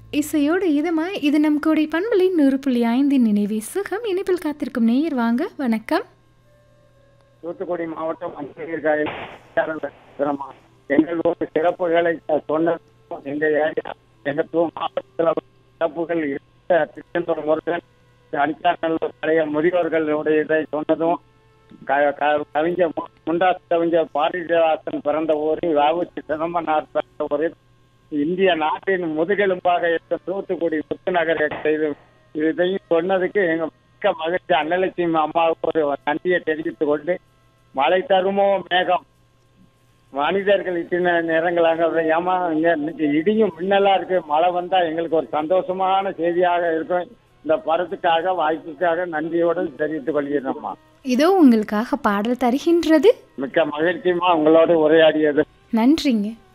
இசையோடு இதமாய் இது நம் கோடை பண்பலை நூறு புள்ளி ஐந்தின் நினைவே சுகம் இனிப்பில் காத்திருக்கும் நேயர் வாங்க வணக்கம் தூத்துக்குடி மாவட்டம் மஞ்சள் சிரமா எங்கள் ஊர் சிறப்புகளை சொன்ன எங்க ஏரியா எங்க தூ மாவட்டத்தில் சிறப்புகள் இருக்க திருச்செந்தூர் முருகன் அடித்தாநல்லூர் பழைய முதியோர்களுடைய இதை சொன்னதும் க- க- கவிஞர் மு- முண்டாசு கவிஞர் பாரதிதாசன் பிறந்த ஊரில் ராவுச்சி சிதம்பரனார் பிறந்த ஊரில் இந்திய நாட்டின் முதுகெலும்பாக இருக்க தூத்துக்குடி முத்துநகர் செய்து இதையும் சொன்னதுக்கு எங்க மிக்க மகிழ்ச்சி அன்னலட்சுமி அம்மாவுக்கு ஒரு நன்றியை தெரிவித்துக் கொண்டு மழை தருமோ மேகம் மனிதர்கள் இத்தனை நேரங்களாக ஏமா இங்க இன்னைக்கு இடியும் மின்னலா இருக்கு மழை வந்தா எங்களுக்கு ஒரு சந்தோஷமான செய்தியாக இருக்கும் இந்த படத்துக்காக வாய்ப்புக்காக நன்றியோடு தெரிவித்துக் கொள்கிறோம்மா இதோ உங்களுக்காக பாடல் தருகின்றது மிக்க மகிழ்ச்சியுமா உங்களோடு உரையாடியது நன்றிங்க